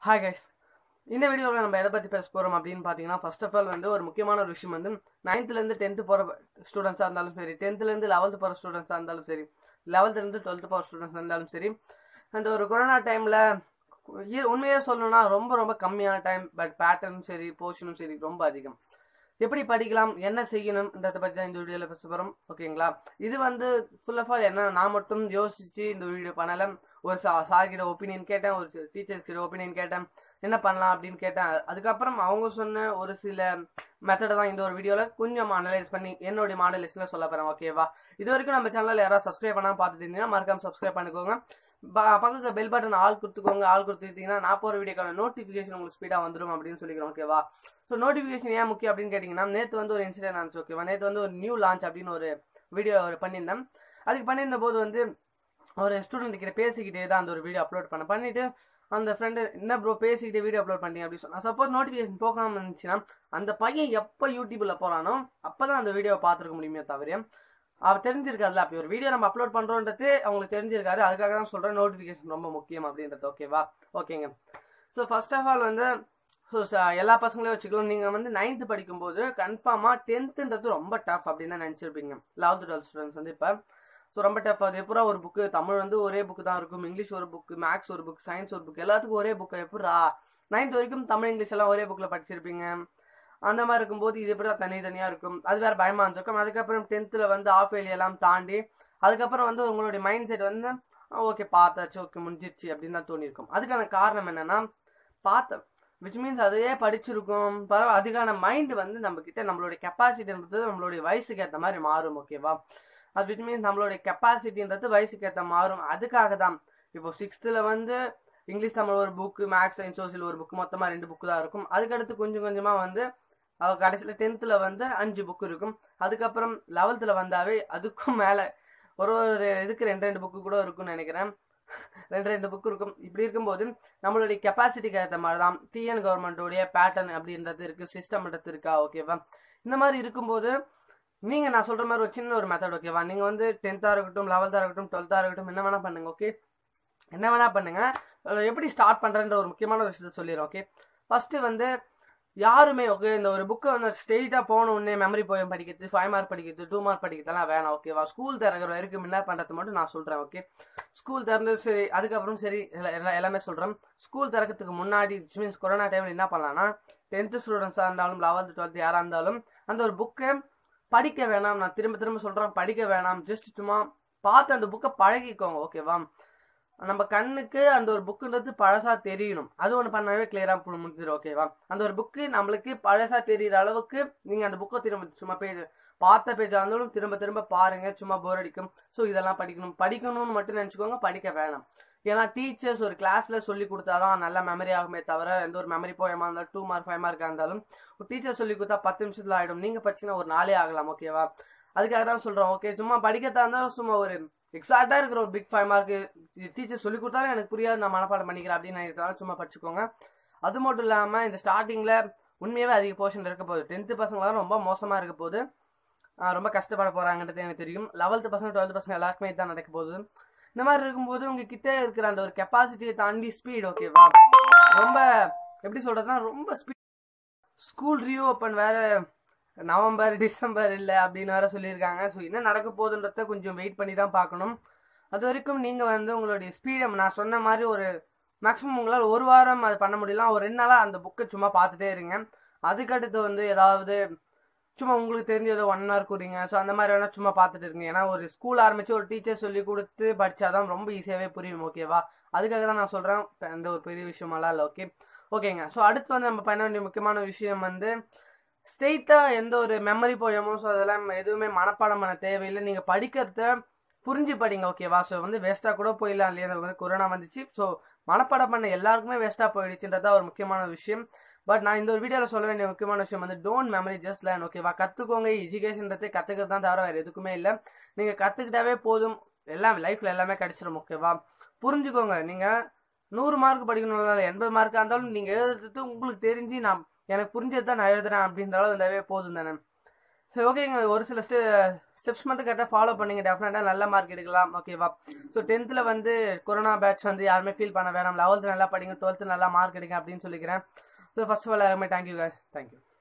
hi guys இந்த வீடியோவில் நம்ம எதை பற்றி பேச போகிறோம் அப்படின்னு பார்த்தீங்கன்னா ஃபர்ஸ்ட் ஆஃப் ஆல் வந்து ஒரு முக்கியமான ஒரு விஷயம் வந்து நைன்த்துலேருந்து டென்த்து போகிற ஸ்டூடெண்ட்ஸாக இருந்தாலும் சரி டென்த்துலேருந்து லெவல்த்து போகிற ஸ்டூடெண்ட்ஸாக இருந்தாலும் சரி லெவல்த்துலேருந்து டுவெல்த்து போகிற ஸ்டூடெண்ட்ஸாக இருந்தாலும் சரி அந்த ஒரு கொரோனா டைமில் உண்மையாக சொல்லணும்னா ரொம்ப ரொம்ப கம்மியான டைம் பட் பேட்டர்னும் சரி போர்ஷனும் சரி ரொம்ப அதிகம் எப்படி படிக்கலாம் என்ன செய்யணும்ன்றதை பற்றி தான் இந்த வீடியோவில் பேச போகிறோம் ஓகேங்களா இது வந்து ஃபுல் ஆஃப் ஆல் என்ன நான் மட்டும் யோசிச்சு இந்த வீடியோ பண்ணலை ஒரு சா சார்கிட்ட ஒப்பீனியன் கேட்டேன் ஒரு டீச்சர்ஸ் கிட்ட ஒப்பீனியன் கேட்டேன் என்ன பண்ணலாம் அப்படின்னு கேட்டேன் அதுக்கப்புறம் அவங்க சொன்ன ஒரு சில மெத்தடை தான் இந்த ஒரு வீடியோவில் கொஞ்சம் அனலைஸ் பண்ணி என்னுடைய மாடலேஷனில் சொல்ல போகிறேன் ஓகேவா இது வரைக்கும் நம்ம சேனலில் யாராவது சப்ஸ்கிரைப் பண்ணால் பார்த்துட்டு இருந்தீங்கன்னா மறக்காம சப்ஸ்கிரைப் பண்ணிக்கோங்க ப- பக்கத்துல பெல் பட்டன் ஆல் கொடுத்துக்கோங்க ஆல் கொடுத்துட்டீங்கன்னா நான் போகிற வீடியோக்கான நோட்டிஃபிகேஷன் உங்களுக்கு ஸ்பீடாக வந்துடும் அப்படின்னு சொல்லிக்கிறோம் ஓகேவா ஸோ நோட்டிஃபிகேஷன் ஏன் முக்கியம் அப்படின்னு கேட்டிங்கன்னா நேற்று வந்து ஒரு இன்சிடென்ட் ஆச்சு ஓகேவா நேற்று வந்து ஒரு நியூ லான்ச் அப்படின்னு ஒரு வீடியோ பண்ணியிருந்தேன் அதுக்கு பண்ணியிருந்த போது வந்து ஒரு ஸ்டூடெண்ட் கிட்ட பேசிக்கிட்டே தான் அந்த ஒரு வீடியோ அப்லோட் பண்ண பண்ணிட்டு அந்த ஃப்ரெண்டு என்ன ப்ரோ பேசிக்கிட்டே வீடியோ அப்லோட் பண்ணி அப்படின்னு சொன்னா சப்போஸ் நோட்டிஃபிகேஷன் போகாம இருந்துச்சுன்னா அந்த பையன் எப்போ யூடியூப்ல போறானோ அப்பதான் அந்த வீடியோவை பார்த்துருக்க முடியுமே தவிர அவர் தெரிஞ்சிருக்காதுல அப்படி ஒரு வீடியோ நம்ம அப்லோட் பண்றோன்றது அவங்களுக்கு தெரிஞ்சிருக்காது அதுக்காக தான் சொல்றேன் நோட்டிஃபிகேஷன் ரொம்ப முக்கியம் அப்படின்றது ஓகேவா ஓகேங்க ஸோ ஃபர்ஸ்ட் ஆஃப் ஆல் வந்து ஸோ எல்லா பசங்களையும் வச்சுக்கலாம் நீங்கள் வந்து நைன்த்து படிக்கும்போது கன்ஃபார்மாக டென்த்துன்றது ரொம்ப டஃப் அப்படின்னு தான் நினச்சிருப்பீங்க லெவல்த்து டுவெல்த் ஸ்டூடெண்ட்ஸ் வந்து இப்போ ஸோ ரொம்ப டஃப் அது எப்படா ஒரு புக்கு தமிழ் வந்து ஒரே புக்கு தான் இருக்கும் இங்கிலீஷ் ஒரு புக்கு மேக்ஸ் ஒரு புக் சயின்ஸ் ஒரு புக் எல்லாத்துக்கும் ஒரே புக்கு எப்படா நைன்த் வரைக்கும் தமிழ் இங்கிலீஷ் எல்லாம் ஒரே புக்கில் படிச்சிருப்பீங்க அந்த மாதிரி இருக்கும்போது இது எப்படி தனித்தனியாக இருக்கும் அது வேறு பயமாக இருந்திருக்கும் அதுக்கப்புறம் டென்த்தில் வந்து ஆஃப் இயர்லி எல்லாம் தாண்டி அதுக்கப்புறம் வந்து உங்களுடைய மைண்ட் செட் வந்து ஓகே பார்த்தாச்சு ஓகே முடிஞ்சிருச்சு அப்படின்னு தான் தோணியிருக்கும் அதுக்கான காரணம் என்னன்னா பார்த்தேன் விச் மீன்ஸ் அதையே படிச்சிருக்கோம் பரவாயில்ல அதுக்கான மைண்ட் வந்து நம்ம கிட்ட நம்மளுடைய கெப்பாசிட்டின்றது நம்மளுடைய வயசுக்கு ஏற்ற மாதிரி மாறும் ஓகேவா அது விச் மீன்ஸ் நம்மளுடைய கெப்பாசிட்டின்றது வயசுக்கு ஏற்ற மாறும் அதுக்காக தான் இப்போ சிக்ஸ்த்தில் வந்து இங்கிலீஷ் தமிழ் ஒரு புக்கு மேக்ஸ் சயின்ஸ் சோசியல் ஒரு புக்கு மொத்தமாக ரெண்டு புக்கு தான் இருக்கும் அதுக்கடுத்து கொஞ்சம் கொஞ்சமாக வந்து அவ கடைசியில் டென்த்தில் வந்து அஞ்சு புக்கு இருக்கும் அதுக்கப்புறம் லெவல்த்தில் வந்தாவே அதுக்கும் மேலே ஒரு ஒரு இதுக்கு ரெண்டு ரெண்டு புக்கு கூட இருக்கும்னு நினைக்கிறேன் ரெண்டு ரெண்டு புக் இருக்கும் இப்படி இருக்கும்போது நம்மளுடைய கெப்பாசிட்டிக்கு ஏற்ற மாதிரி தான் டிஎன் கவர்மெண்ட்டோடைய பேட்டர்ன் அப்படின்றது இருக்கு சிஸ்டம்ன்றது இருக்கா ஓகேவா இந்த மாதிரி இருக்கும்போது நீங்க நான் சொல்ற மாதிரி ஒரு சின்ன ஒரு மெத்தட் ஓகேவா நீங்க வந்து டென்த்தா இருக்கட்டும் லெவல்த்தா இருக்கட்டும் டுவெல்த்தா இருக்கட்டும் என்ன வேணா பண்ணுங்க ஓகே என்ன வேணா பண்ணுங்க அதுல எப்படி ஸ்டார்ட் பண்றேன்ற ஒரு முக்கியமான ஒரு விஷயத்த சொல்லிடுறேன் ஓகே ஃபர்ஸ்ட் வந்து யாருமே ஓகே இந்த ஒரு புக்கை வந்து ஸ்ட்ரெயிட்டாக போன உடனே மெமரி போயம் படிக்கிறது ஃபைவ் மார்க் படிக்கிறது டூ மார்க் படிக்கிறதுலாம் வேணாம் ஓகேவா ஸ்கூல் திறக்கிற வரைக்கும் என்ன பண்ணுறது மட்டும் நான் சொல்கிறேன் ஓகே ஸ்கூல் திறந்து சரி அதுக்கப்புறம் சரி எல்லா- எல்லா- எல்லாமே சொல்கிறேன் ஸ்கூல் திறக்கிறதுக்கு முன்னாடி மீன்ஸ் கொரோனா டைமில் என்ன பண்ணலாம்னா டென்த்து ஸ்டூடெண்ட்ஸாக இருந்தாலும் லெவல்த்து டுவெல்த்து யாராக இருந்தாலும் அந்த ஒரு புக்கை படிக்க வேணாம் நான் திரும்ப திரும்ப சொல்கிறேன் படிக்க வேணாம் ஜஸ்ட் சும்மா பார்த்து அந்த புக்கை பழகிக்கோங்க ஓகேவா நம்ம கண்ணுக்கு அந்த ஒரு புக்குன்றது பழசா தெரியணும் அது ஒன்று பண்ணவே கிளியரா முடிஞ்சிடும் ஓகேவா அந்த ஒரு புக்கு நம்மளுக்கு பழசா தெரியுற அளவுக்கு நீங்க அந்த புக்கை திரும்ப சும்மா பேஜ் பார்த்த பேஜா இருந்தாலும் திரும்ப திரும்ப பாருங்க சும்மா போர் அடிக்கும் ஸோ இதெல்லாம் படிக்கணும் படிக்கணும்னு மட்டும் நினச்சிக்கோங்க படிக்க வேணாம் ஏன்னா டீச்சர்ஸ் ஒரு கிளாஸ்ல சொல்லி கொடுத்தாதான் நல்ல மெமரி ஆகுமே தவிர எந்த ஒரு மெமரி போயமா இருந்தாலும் டூ மார்க் ஃபைவ் மார்க்காக இருந்தாலும் ஒரு டீச்சர் சொல்லி கொடுத்தா பத்து நிமிஷத்துல ஆயிடும் நீங்க படிச்சீங்கன்னா ஒரு நாளே ஆகலாம் ஓகேவா அதுக்காக தான் சொல்றோம் ஓகே சும்மா படிக்கத்தா இருந்தால் சும்மா ஒரு எக்ஸாக்டா இருக்கிற ஒரு பிக் ஃபைவ் மார்க் டீச்சர் சொல்லி கொடுத்தாலும் எனக்கு புரியாது நான் மனப்பாடம் பண்ணிக்கிறேன் அப்படின்னு நினைக்கிறதால சும்மா படிச்சுக்கோங்க அது மட்டும் இல்லாம இந்த ஸ்டார்டிங்ல உண்மையாவே அதிக போர்ஷன் இருக்க போகுது டென்த்து பசங்க தான் ரொம்ப மோசமா இருக்க போகுது ஆஹ் ரொம்ப கஷ்டப்பட போறாங்கன்றது எனக்கு தெரியும் லெவல்த்து பசங்க டுவெல்த் பசங்க எல்லாருக்குமே இதுதான் நடக்க போகுது இந்த மாதிரி இருக்கும்போது உங்ககிட்ட இருக்கிற அந்த ஒரு கெப்பாசிட்டியை தாண்டி ஸ்பீட் ஓகேவா ரொம்ப எப்படி சொல்றதுன்னா ரொம்ப ஸ்பீட் ஸ்கூல் ரீஓப்பன் வேற நவம்பர் டிசம்பர் இல்லை அப்படின்னு வேற சொல்லியிருக்காங்க ஸோ என்ன நடக்க போகுதுன்றத கொஞ்சம் வெயிட் பண்ணி தான் பார்க்கணும் அது வரைக்கும் நீங்கள் வந்து உங்களுடைய ஸ்பீடை நான் சொன்ன மாதிரி ஒரு மேக்ஸிமம் உங்களால் ஒரு வாரம் அது பண்ண முடியலாம் ஒரு ரெண்டு நாளாக அந்த புக்கை சும்மா பார்த்துட்டே இருங்க அதுக்கடுத்து வந்து ஏதாவது சும்மா உங்களுக்கு தெரிஞ்ச ஏதோ ஒன் ஹவர் கூறிங்க ஸோ அந்த மாதிரி வேணா சும்மா பார்த்துட்டு இருங்க ஏன்னா ஒரு ஸ்கூல் ஆரம்பிச்சு ஒரு டீச்சர் சொல்லி கொடுத்து படிச்சாதான் ரொம்ப ஈஸியாகவே புரியும் ஓகேவா அதுக்காக தான் நான் சொல்கிறேன் எந்த ஒரு பெரிய விஷயமெல்லாம் இல்லை ஓகே ஓகேங்க ஸோ அடுத்து வந்து நம்ம பண்ண வேண்டிய முக்கியமான விஷயம் வந்து ஸ்ட்ரெயிட்டாக எந்த ஒரு மெமரி போயமோ ஸோ அதெல்லாம் எதுவுமே மனப்பாடம் பண்ண தேவையில்லை நீங்கள் படிக்கிறத புரிஞ்சு படிங்க ஓகேவா ஸோ வந்து வேஸ்ட்டாக கூட போயிடலாம் இல்லையா அந்த மாதிரி கொரோனா வந்துச்சு ஸோ மனப்பாடம் பண்ண எல்லாருக்குமே வேஸ்ட்டாக போயிடுச்சுன்றதா ஒரு முக்கியமான விஷயம் பட் நான் இந்த ஒரு வீடியோவில் சொல்ல வேண்டிய முக்கியமான விஷயம் வந்து டோன்ட் மெமரி ஜஸ்ட் லேர்ன் ஓகேவா கற்றுக்கோங்க எஜுகேஷன்றதை கற்றுக்கிறது தான் தவிர வேறு எதுக்குமே இல்லை நீங்கள் கற்றுக்கிட்டாவே போதும் எல்லாம் லைஃப்பில் எல்லாமே கிடைச்சிரும் ஓகேவா புரிஞ்சுக்கோங்க நீங்கள் நூறு மார்க் படிக்கணும் எண்பது மார்க்காக இருந்தாலும் நீங்கள் எழுதுறது உங்களுக்கு தெரிஞ்சு நான் எனக்கு புரிஞ்சது தான் நான் எழுதுறேன் அப்படின்ற அளவு இருந்தாவே போதும் தானே சரி ஓகேங்க ஒரு சில ஸ்டெ ஸ்டெப்ஸ் மட்டும் கரெக்டாக ஃபாலோ பண்ணுங்க டெஃபினட்டாக நல்ல மார்க் எடுக்கலாம் ஓகேவா ஸோ டென்த்தில் வந்து கொரோனா பேட்ச் வந்து யாருமே ஃபீல் பண்ண வேணாம் லெவல்த்து நல்லா படிங்க டுவெல்த்து நல்லா மார்க் எடுங்க அப்படின்னு சொல்லிக்கிறேன் ஸோ ஃபர்ஸ்ட் ஆஃப் ஆல் எல்லாருமே தேங்க்யூ guys தேங்க்யூ